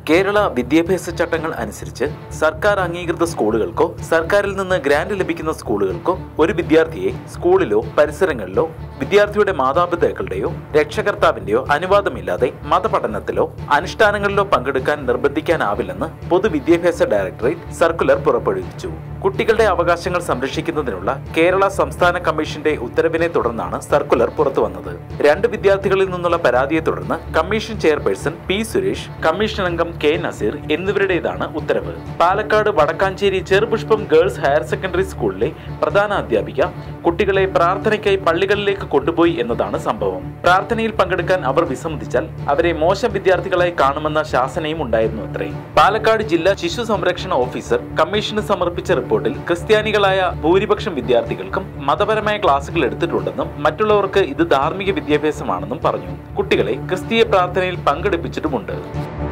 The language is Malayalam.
കേരള വിദ്യാഭ്യാസ ചട്ടങ്ങൾ അനുസരിച്ച് സർക്കാർ അംഗീകൃത സ്കൂളുകൾക്കോ സർക്കാരിൽ നിന്ന് ഗ്രാന്റ് ലഭിക്കുന്ന സ്കൂളുകൾക്കോ ഒരു വിദ്യാർത്ഥിയെ സ്കൂളിലോ പരിസരങ്ങളിലോ വിദ്യാർത്ഥിയുടെ മാതാപിതാക്കളുടെയോ രക്ഷകർത്താവിന്റെയോ അനുവാദമില്ലാതെ മതപഠനത്തിലോ അനുഷ്ഠാനങ്ങളിലോ പങ്കെടുക്കാൻ നിർബന്ധിക്കാനാവില്ലെന്ന് പൊതുവിദ്യാഭ്യാസ ഡയറക്ടറേറ്റ് സർക്കുലർ പുറപ്പെടുവിച്ചു കുട്ടികളുടെ അവകാശങ്ങൾ സംരക്ഷിക്കുന്നതിനുള്ള കേരള സംസ്ഥാന കമ്മീഷന്റെ ഉത്തരവിനെ തുടർന്നാണ് സർക്കുലർ പുറത്തുവന്നത് രണ്ട് വിദ്യാർത്ഥികളിൽ നിന്നുള്ള പരാതിയെ തുടർന്ന് commission chairperson P Suresh commission അംഗം കെ നസീർ എന്നിവരുടേതാണ് ഉത്തരവ് Palakkad Vadakkanchery Cherupushpam girls higher secondary സ്കൂളിലെ പ്രധാന അധ്യാപിക കുട്ടികളെ പ്രാർത്ഥനയ്ക്കായി പള്ളികളിലേക്ക് കൊണ്ടുപോയി എന്നതാണ് സംഭവം പ്രാർത്ഥനയിൽ പങ്കെടുക്കാൻ അവർ വിസമ്മതിച്ചാൽ അവരെ മോശം വിദ്യാർത്ഥികളായി കാണുമെന്ന ശാസനയും ഉണ്ടായിരുന്നു അത്രേ പാലക്കാട് ജില്ലാ ശിശു സംരക്ഷണ ഓഫീസർ കമ്മീഷന് സമർപ്പിച്ച റിപ്പോർട്ടിൽ ക്രിസ്ത്യാനികളായ ഭൂരിപക്ഷം വിദ്യാർത്ഥികൾക്കും മതപരമായ ക്ലാസുകൾ എടുത്തിട്ടുണ്ടെന്നും മറ്റുള്ളവർക്ക് ഇത് ധാർമ്മിക വിദ്യാഭ്യാസമാണെന്നും പറഞ്ഞു കുട്ടികളെ ക്രിസ്തീയ പ്രാർത്ഥനയിൽ പങ്കെടുപ്പിച്ചിട്ടുമുണ്ട്